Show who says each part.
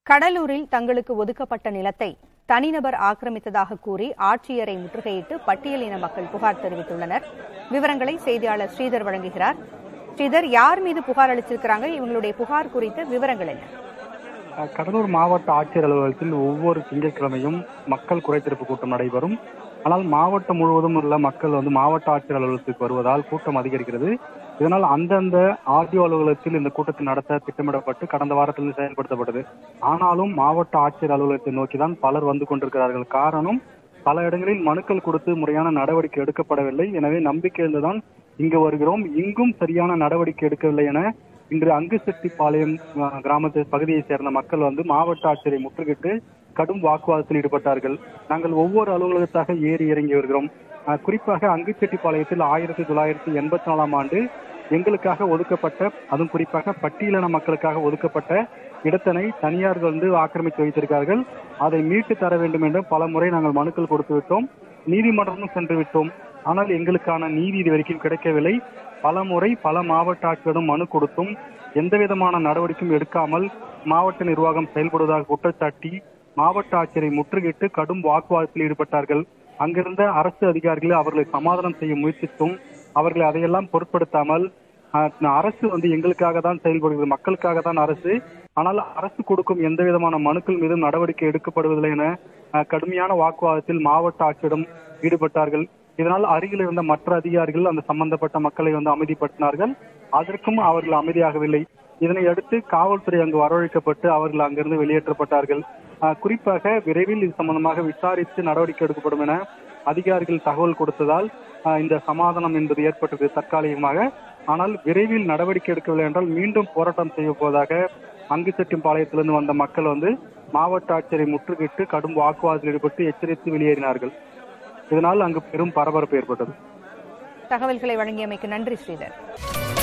Speaker 1: கடலூரில் தங்களுக்கு ஒதுக்கப்பட்ட நிலத்தை தனிநபர் ஆக்கிரமித்ததாக கூறி ஆட்சியரை முற்றுகையிட்டு பட்டியலின மக்கள் புகார் தெரிவித்துள்ளனர் விவரங்களை செய்தியாளர் ஸ்ரீதர் வழங்குகிறார் ஸ்ரீதர் யார் மீது புகார் அளிச்சிருக்கிறாங்க இவங்களுடைய புகார் குறித்த விவரங்கள் என்ன
Speaker 2: கடலூர் மாவட்ட ஆட்சியர் அலுவலகத்தில் ஒவ்வொரு திங்கட்கிழமையும் மக்கள் குறைதீர்ப்பு கூட்டம் நடைபெறும் ஆனால் மாவட்டம் முழுவதும் உள்ள மக்கள் வந்து மாவட்ட ஆட்சியர் அலுவலகத்துக்கு வருவதால் கூட்டம் அதிகரிக்கிறது இதனால் அந்தந்த ஆர்டிஓ அலுவலகத்தில் இந்த கூட்டத்தை நடத்த திட்டமிடப்பட்டு கடந்த வாரத்தில் செயல்படுத்தப்பட்டது ஆனாலும் மாவட்ட ஆட்சியர் அலுவலகத்தை நோக்கிதான் பலர் வந்து கொண்டிருக்கிறார்கள் காரணம் பல இடங்களில் மனுக்கள் கொடுத்து முறையான நடவடிக்கை எடுக்கப்படவில்லை எனவே நம்பிக்கையில்தான் இங்கு வருகிறோம் இங்கும் சரியான நடவடிக்கை எடுக்கவில்லை என இன்று அங்குசெட்டிப்பாளையம் அஹ், கிராமத்து பகுதியை சேர்ந்த மக்கள் வந்து மாவட்ட ஆட்சியரை முற்றுகிட்டு கடும் வாக்குவாதத்தில் ஈடுபட்டார்கள் நாங்கள் ஒவ்வொரு அலுவலகத்தாக ஏறி இறங்கி வருகிறோம் அஹ், குறிப்பாக அங்குச்செட்டிப்பாளையத்தில் ஆயிரத்தி தொள்ளாயிரத்தி எண்பத்தி நாலாம் ஆண்டு எங்களுக்காக ஒதுக்கப்பட்ட அதுவும் குறிப்பாக பட்டியலின மக்களுக்காக ஒதுக்கப்பட்ட இடத்தினை தனியார் வந்து ஆக்கிரமித்து வைத்திருக்கார்கள் அதை மீட்டு தர வேண்டும் என்று பல முறை நாங்கள் மனுக்கள் கொடுத்து விட்டோம் நீதிமன்றமும் சென்று விட்டோம் ஆனால் எங்களுக்கான நீதி இது வரைக்கும் கிடைக்கவில்லை பல முறை பல மாவட்ட ஆட்சியரிடம் மனு கொடுத்தும் எந்த விதமான நடவடிக்கையும் எடுக்காமல் மாவட்ட நிர்வாகம் செயல்படுவதாக குற்றச்சாட்டி மாவட்ட ஆட்சியரை முற்றுகையிட்டு கடும் வாக்குவாதத்தில் ஈடுபட்டார்கள் அங்கிருந்த அரசு அதிகாரிகளை அவர்களை சமாதானம் செய்ய முயற்சித்தும் அவர்களை அதையெல்லாம் பொருட்படுத்தாமல் அஹ், அரசு வந்து எங்களுக்காக தான் செயல்படுகிறது மக்களுக்காக தான் அரசு ஆனால் அரசு கொடுக்கும் எந்த விதமான மனுக்கள் மீதும் நடவடிக்கை எடுக்கப்படுவதில்லை என அஹ், கடுமையான வாக்குவாதத்தில் மாவட்ட ஆட்சியிடம் ஈடுபட்டார்கள் இதனால் அருகில் இருந்த மற்ற அதிகாரிகள் அந்த சம்பந்தப்பட்ட மக்களை வந்து அமைதிப்படுத்தினார்கள் அதற்கும் அவர்கள் அமைதியாகவில்லை இதனை அடுத்து காவல்துறை அங்கு வரவழைக்கப்பட்டு அவர்கள் அங்கிருந்து வெளியேற்றப்பட்டார்கள் அஹ், குறிப்பாக விரைவில் இது சம்பந்தமாக விசாரித்து நடவடிக்கை எடுக்கப்படும் என அதிகாரிகள் தகவல் கொடுத்ததால் அஹ், இந்த சமாதானம் என்பது ஏற்பட்டது தற்காலிகமாக ஆனால் விரைவில் நடவடிக்கை எடுக்கவில்லை என்றால் மீண்டும் போராட்டம் செய்ய போவதாக அங்குசெட்டிப்பாளையத்திலிருந்து வந்த மக்கள் வந்து மாவட்ட ஆட்சியரை முற்றுகையிட்டு கடும் வாக்குவாதத்தில் ஈடுபட்டு எச்சரித்து வெளியேறினார்கள் இதனால் அங்கு பெரும் பரபரப்பு ஏற்பட்டது
Speaker 1: தகவல்களை வழங்கியமைக்கு நன்றி ஸ்ரீதர்